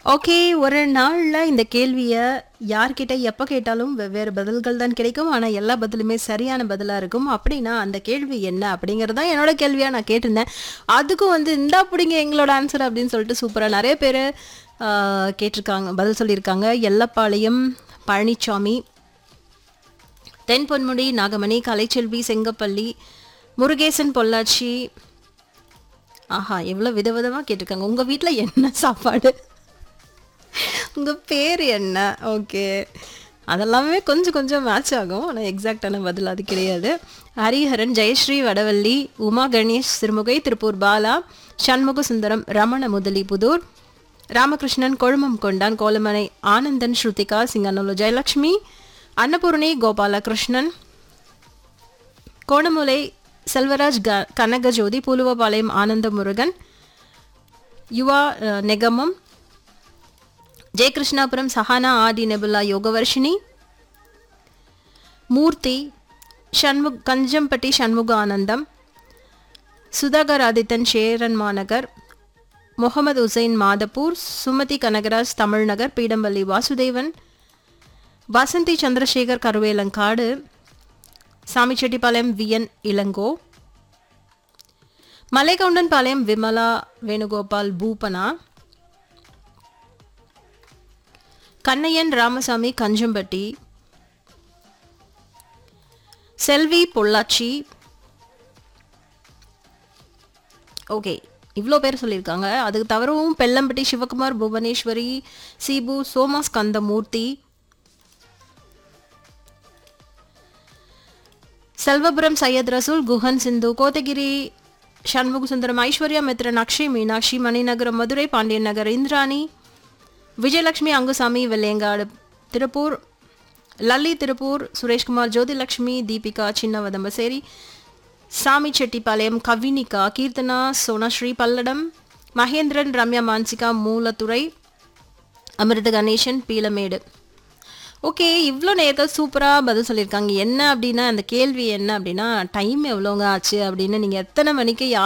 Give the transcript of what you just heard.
okay ஒரு நாள்ல இந்த கேள்விய யார்கிட்ட எப்ப கேட்டாலும் வெவ்வேறு பதில்கள் தான் கிடைக்கும் ஆனா எல்லா பதிலுமே சரியான பதிலா இருக்கும் அப்படின்னா அந்த கேள்வி என்ன அப்படிங்கறது தான் என்னோட கேள்வியா நான் கேட்டிருந்தேன் அதுக்கும் வந்து இந்தா பிடிங்க எங்களோட ஆன்சர் அப்படின்னு சொல்லிட்டு சூப்பரா நிறைய பேர் கேட்டிருக்காங்க பதில் சொல்லியிருக்காங்க எல்லப்பாளையம் பழனிசாமி தென் பொன்முடி நாகமணி கலைச்செல்வி செங்கப்பள்ளி முருகேசன் பொள்ளாச்சி ஆஹா எவ்வளோ விதவிதமாக கேட்டிருக்காங்க உங்கள் வீட்டில் என்ன சாப்பாடு உங்கள் பேர் என்ன ஓகே அதெல்லாமே கொஞ்சம் கொஞ்சம் மேட்ச் ஆகும் ஆனால் எக்ஸாக்டான பதில் அது கிடையாது ஹரிஹரன் ஜெயஸ்ரீ வடவள்ளி உமா கணேஷ் சிறுமுகை திருப்பூர் பாலா சண்முக சுந்தரம் ரமண முதலி புதூர் ராமகிருஷ்ணன் கொழுமம் கொண்டான் கோலமனை ஆனந்தன் ஸ்ருதிகா சிங்கநல்லூர் ஜெயலட்சுமி அன்னபூர்ணி கோபாலகிருஷ்ணன் கோணமுலை செல்வராஜ் க கனகஜோதி பூலுவபாளையம் ஆனந்த முருகன் யுவா அஹ், நெகமம் ஜெயகிருஷ்ணாபுரம் சஹானா ஆதி நெபுல்லா யோகவர்ஷினி மூர்த்தி ஷண்முக் கஞ்சம்பட்டி சண்முக ஆனந்தம் சுதாகர் ஆதித்தன் சேரன் மாநகர் முகமது உசைன் மாதப்பூர் சுமதி கனகராஜ் தமிழ்நகர் பீடம்பள்ளி வாசுதேவன் வசந்தி சந்திரசேகர் கருவேலங்காடு சாமிச்செட்டிப்பாளையம் விஎன் இளங்கோ மலைகவுண்டன் விமலா வேணுகோபால் பூபனா கண்ணையன் ராமசாமி கஞ்சம்பட்டி செல்வி பொள்ளாச்சி ஓகே இவ்வளோ பேர் சொல்லியிருக்காங்க அதுக்கு தவிரவும் பெல்லம்பட்டி சிவகுமார் புவனேஸ்வரி சீபு சோமாஸ் கந்தமூர்த்தி செல்வபுரம் சையத் ரசூல் குஹன் சிந்து கோத்தகிரி சண்முக சுந்தரம் ஐஸ்வர்யா மித்ரன் அக்ஷய் மீனாட்சி மணிநகரம் மதுரை பாண்டியன் நகர் இந்திராணி விஜயலட்சுமி அங்குசாமி வெள்ளையங்காடு திருப்பூர் லல்லி திருப்பூர் சுரேஷ்குமார் ஜோதிலட்சுமி தீபிகா சின்னவதம்பசேரி சாமி செட்டிப்பாளையம் கவினிகா கீர்த்தனா சோனஸ்ரீ பல்லடம் மகேந்திரன் ரம்யா மான்சிகா மூலத்துறை அமிர்த கணேசன் பீலமேடு ஓகே இவ்வளோ நேரத்தில் சூப்பராக பதில் சொல்லியிருக்காங்க என்ன அப்படின்னா அந்த கேள்வி என்ன அப்படின்னா டைம் எவ்வளோங்க ஆச்சு அப்படின்னு நீங்கள் எத்தனை மணிக்கு யார்